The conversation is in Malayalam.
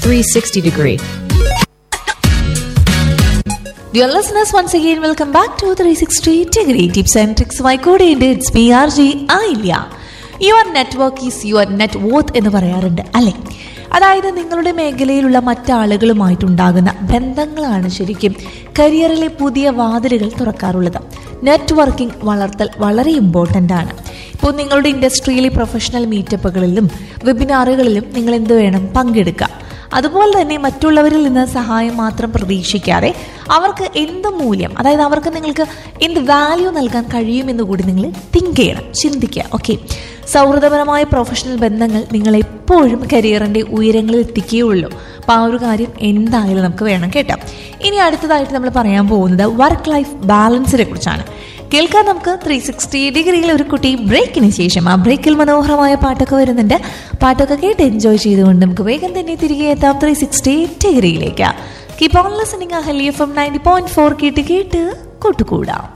360 degree. Dear listeners, once again, welcome back to 360 Degree Tips and Tricks. My code it's PRG ആയില്ല your network is your net worth എന്ന് പറയാറുണ്ട് അല്ലേ അതായത് നിങ്ങളുടെ മേഖലയിലുള്ള മറ്റാളുകളുമായിട്ടുണ്ടാകുന്ന ബന്ധങ്ങളാണ് ശരിക്കും കരിയറിലെ പുതിയ വാതിലുകൾ തുറക്കാറുള്ളത് നെറ്റ്വർക്കിംഗ് വളർത്തൽ വളരെ ഇമ്പോർട്ടൻ്റ് ആണ് ഇപ്പോൾ നിങ്ങളുടെ ഇൻഡസ്ട്രിയിലെ പ്രൊഫഷണൽ മീറ്റപ്പുകളിലും വെബിനാറുകളിലും നിങ്ങൾ എന്ത് വേണം പങ്കെടുക്കുക അതുപോലെ തന്നെ മറ്റുള്ളവരിൽ നിന്ന് സഹായം മാത്രം പ്രതീക്ഷിക്കാതെ അവർക്ക് എന്ത് മൂല്യം അതായത് അവർക്ക് നിങ്ങൾക്ക് എന്ത് വാല്യൂ നൽകാൻ കഴിയുമെന്ന് കൂടി നിങ്ങൾ തിങ്ക് ചെയ്യണം ചിന്തിക്കുക ഓക്കെ സൗഹൃദപരമായ പ്രൊഫഷണൽ ബന്ധങ്ങൾ നിങ്ങൾ എപ്പോഴും കരിയറിൻ്റെ ഉയരങ്ങളിൽ എത്തിക്കുകയുള്ളൂ അപ്പോൾ ആ ഒരു കാര്യം എന്തായാലും നമുക്ക് വേണം കേട്ടോ ഇനി അടുത്തതായിട്ട് നമ്മൾ പറയാൻ പോകുന്നത് വർക്ക് ലൈഫ് ബാലൻസിനെ കുറിച്ചാണ് കേൾക്കാൻ നമുക്ക് ത്രീ സിക്സ്റ്റി ഡിഗ്രിയിൽ ഒരു കുട്ടി ബ്രേക്കിന് ശേഷം ആ ബ്രേക്കിൽ മനോഹരമായ പാട്ടൊക്കെ വരുന്നുണ്ട് പാട്ടൊക്കെ കേട്ട് എൻജോയ് ചെയ്തുകൊണ്ട് നമുക്ക് വേഗം തന്നെ തിരികെ എത്താം ത്രീ സിക്സ്റ്റി ഡിഗ്രിയിലേക്ക് keep on listening Ahalya from ninety point four കേട്ട് കേട്ട് കൂട്ടുകൂടാം